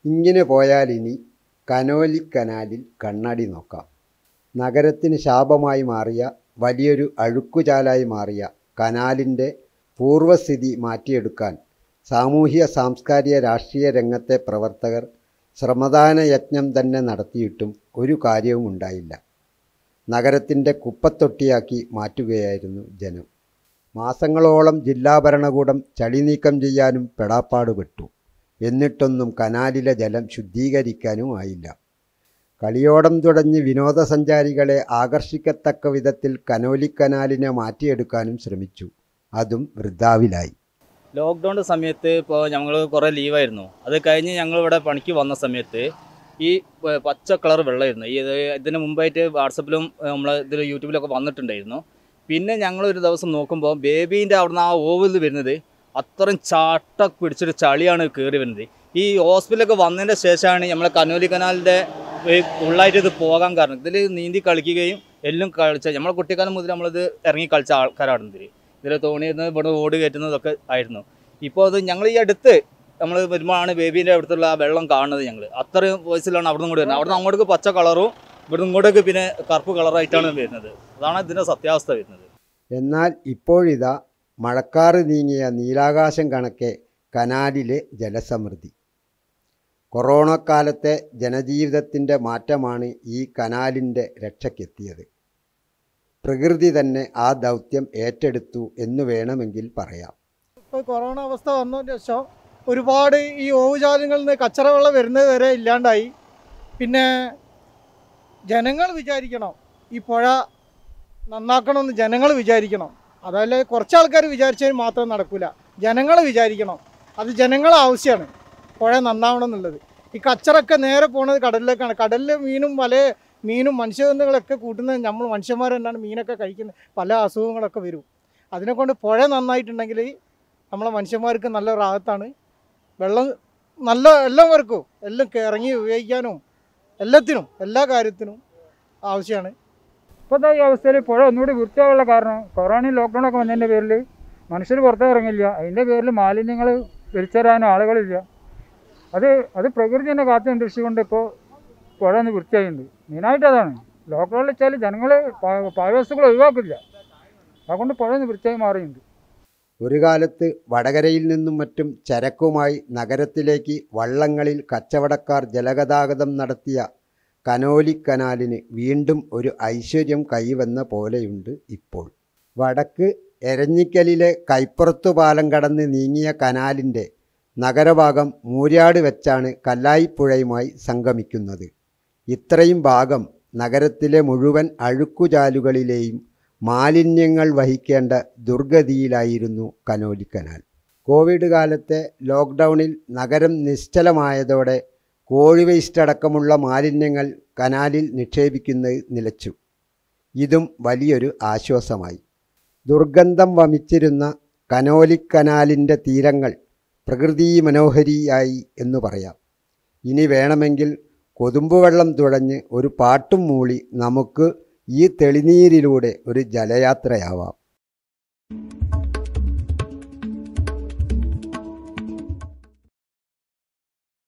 ഇങ്ങനെ പോയാൽ ഇനി കനോലി കനാലിൽ കണ്ണാടി നോക്കാം നഗരത്തിന് ശാപമായി മാറിയ വലിയൊരു അഴുക്കുചാലായി മാറിയ കനാലിൻ്റെ പൂർവ്വസ്ഥിതി മാറ്റിയെടുക്കാൻ സാമൂഹ്യ സാംസ്കാരിക രാഷ്ട്രീയ രംഗത്തെ പ്രവർത്തകർ ശ്രമദാന യജ്ഞം തന്നെ നടത്തിയിട്ടും ഒരു കാര്യവും ഉണ്ടായില്ല നഗരത്തിൻ്റെ കുപ്പത്തൊട്ടിയാക്കി മാറ്റുകയായിരുന്നു ജനം മാസങ്ങളോളം ജില്ലാ ഭരണകൂടം ചളി നീക്കം ചെയ്യാനും പെടാപ്പാടുപെട്ടു എന്നിട്ടൊന്നും കനാലിലെ ജലം ശുദ്ധീകരിക്കാനും ആയില്ല കളിയോടം തുടങ്ങി വിനോദസഞ്ചാരികളെ ആകർഷിക്കത്തക്ക വിധത്തിൽ കനോലി കനാലിനെ മാറ്റിയെടുക്കാനും ശ്രമിച്ചു അതും വൃദ്ധാവിലായി ലോക്ക്ഡൗണിൻ്റെ സമയത്ത് ഇപ്പോൾ ഞങ്ങൾ കുറേ ലീവായിരുന്നു അത് കഴിഞ്ഞ് ഞങ്ങൾ ഇവിടെ പണിക്ക് വന്ന സമയത്ത് ഈ പ- പച്ച കളർ വെള്ളമായിരുന്നു ഈ ഇത് ഇതിന് മുമ്പായിട്ട് വാട്സപ്പിലും നമ്മൾ ഇതിൽ യൂട്യൂബിലൊക്കെ വന്നിട്ടുണ്ടായിരുന്നു പിന്നെ ഞങ്ങൾ ഒരു ദിവസം നോക്കുമ്പോൾ ബേബീൻ്റെ അവിടുന്ന് ആ ഓവിൽ വരുന്നത് അത്രയും ചാട്ട പിടിച്ചൊരു ചളിയാണ് കയറി വരുന്നത് ഈ ഹോസ്പിറ്റലൊക്കെ വന്നതിൻ്റെ ശേഷമാണ് നമ്മളെ കനോലി കനാലിൻ്റെ ഉള്ളായിട്ട് ഇത് പോകാൻ കാരണം ഇതിൽ നീന്തി കളിക്കുകയും എല്ലാം കളിച്ച നമ്മളെ കുട്ടിക്കാലം മുതൽ നമ്മളിത് ഇറങ്ങി കളിച്ച ആൾക്കാരാണ് ഇതിൽ ഇതിൽ തോണിയിരുന്നത് ഇവിടെ ഓട് കയറ്റുന്നതൊക്കെ ആയിരുന്നു ഇപ്പോൾ അത് ഞങ്ങൾ ഈ അടുത്ത് നമ്മൾ വരുമ്പോഴാണ് ബേബീൻ്റെ അടുത്തുള്ള ആ വെള്ളം കാണുന്നത് ഞങ്ങൾ അത്രയും വയസ്സിലാണ് അവിടെ നിന്ന് വരുന്നത് അവിടെ നിന്ന് അങ്ങോട്ടേക്ക് പച്ച കളറും ഇവിടെ ഇങ്ങോട്ടേക്ക് പിന്നെ കറുപ്പ് കളറായിട്ടാണ് വരുന്നത് അതാണ് ഇതിൻ്റെ സത്യാവസ്ഥ വരുന്നത് എന്നാൽ ഇപ്പോഴിതാ മഴക്കാറ് നീങ്ങിയ നീലാകാശം കണക്കെ കനാലിലെ ജലസമൃദ്ധി കൊറോണ കാലത്തെ ജനജീവിതത്തിൻ്റെ മാറ്റമാണ് ഈ കനാലിൻ്റെ രക്ഷയ്ക്കെത്തിയത് പ്രകൃതി തന്നെ ആ ദൗത്യം ഏറ്റെടുത്ു എന്ന് വേണമെങ്കിൽ പറയാം ഇപ്പോൾ കൊറോണ അവസ്ഥ വന്നതിന് ശേഷം ഒരുപാട് ഈ ഓവുചാലങ്ങളിൽ നിന്ന് കച്ചറ വെള്ളം വരുന്നത് വരെ ഇല്ലാണ്ടായി പിന്നെ ജനങ്ങൾ വിചാരിക്കണം ഈ പുഴ നന്നാക്കണമെന്ന് ജനങ്ങൾ വിചാരിക്കണം അതല്ല കുറച്ച് ആൾക്കാർ വിചാരിച്ചാൽ മാത്രം നടക്കില്ല ജനങ്ങൾ വിചാരിക്കണം അത് ജനങ്ങളെ ആവശ്യമാണ് പുഴ നന്നാവണം എന്നുള്ളത് ഈ കച്ചറൊക്കെ നേരെ പോണത് കടലിലേക്കാണ് കടലിൽ മീനും വല മീനും മനുഷ്യബന്ധങ്ങളൊക്കെ കൂട്ടുന്നത് നമ്മൾ മനുഷ്യന്മാർ തന്നെയാണ് മീനൊക്കെ കഴിക്കുന്നത് പല അസുഖങ്ങളൊക്കെ വരും അതിനെക്കൊണ്ട് പുഴ നന്നായിട്ടുണ്ടെങ്കിൽ നമ്മളെ മനുഷ്യന്മാർക്ക് നല്ല റാഹത്താണ് വെള്ളം നല്ല എല്ലാവർക്കും എല്ലാം ക- ഇറങ്ങി ഉപയോഗിക്കാനും എല്ലാത്തിനും എല്ലാ കാര്യത്തിനും ആവശ്യമാണ് ഇപ്പോഴത്തെ ഈ അവസ്ഥയിൽ പുഴ ഒന്നുകൂടി വൃത്തിയാകാനുള്ള കാരണം കൊറോണയും ലോക്ക്ഡൗണൊക്കെ വന്നതിൻ്റെ പേരിൽ മനുഷ്യർ പുറത്തേക്ക് ഇറങ്ങില്ല അതിൻ്റെ പേരിൽ മാലിന്യങ്ങൾ വലിച്ചെറാനും ആളുകളില്ല അത് അത് പ്രകൃതി തന്നെ കാത്തു സംരക്ഷിച്ചുകൊണ്ട് ഇപ്പോൾ പുഴ ഒന്ന് വൃത്തിയായിട്ടുണ്ട് മെയിനായിട്ട് അതാണ് ലോക്ക്ഡൗണിൽ വെച്ചാൽ ജനങ്ങൾ പാഴ്വസ്തുക്കൾ ഒഴിവാക്കില്ല അതുകൊണ്ട് പുഴ ഒന്ന് വൃത്തിയായി മാറിയിട്ടുണ്ട് ഒരു കാലത്ത് വടകരയിൽ നിന്നും മറ്റും ചരക്കുമായി നഗരത്തിലേക്ക് വള്ളങ്ങളിൽ കച്ചവടക്കാർ ജലഗതാഗതം നടത്തിയ കനോലി കനാലിന് വീണ്ടും ഒരു ഐശ്വര്യം കൈവന്ന പോലെയുണ്ട് ഇപ്പോൾ വടക്ക് എരഞ്ഞിക്കലിലെ കൈപ്പുറത്തു പാലം കടന്ന് നീങ്ങിയ കനാലിൻ്റെ നഗരഭാഗം മൂര്യാട് വെച്ചാണ് കല്ലായിപ്പുഴയുമായി സംഗമിക്കുന്നത് ഇത്രയും ഭാഗം നഗരത്തിലെ മുഴുവൻ അഴുക്കുചാലുകളിലെയും മാലിന്യങ്ങൾ വഹിക്കേണ്ട ദുർഗതിയിലായിരുന്നു കനോലി കനാൽ കോവിഡ് കാലത്തെ ലോക്ക്ഡൗണിൽ നഗരം നിശ്ചലമായതോടെ കോഴി വേസ്റ്റ് അടക്കമുള്ള മാലിന്യങ്ങൾ കനാലിൽ നിക്ഷേപിക്കുന്നത് നിലച്ചു ഇതും വലിയൊരു ആശ്വാസമായി ദുർഗന്ധം വമിച്ചിരുന്ന കനോലി കനാലിൻ്റെ തീരങ്ങൾ പ്രകൃതി മനോഹരിയായി എന്ന് പറയാം ഇനി വേണമെങ്കിൽ കൊതുമ്പുവെള്ളം തുഴഞ്ഞ് ഒരു പാട്ടും മൂളി നമുക്ക് ഈ തെളിനീരിലൂടെ ഒരു ജലയാത്രയാവാം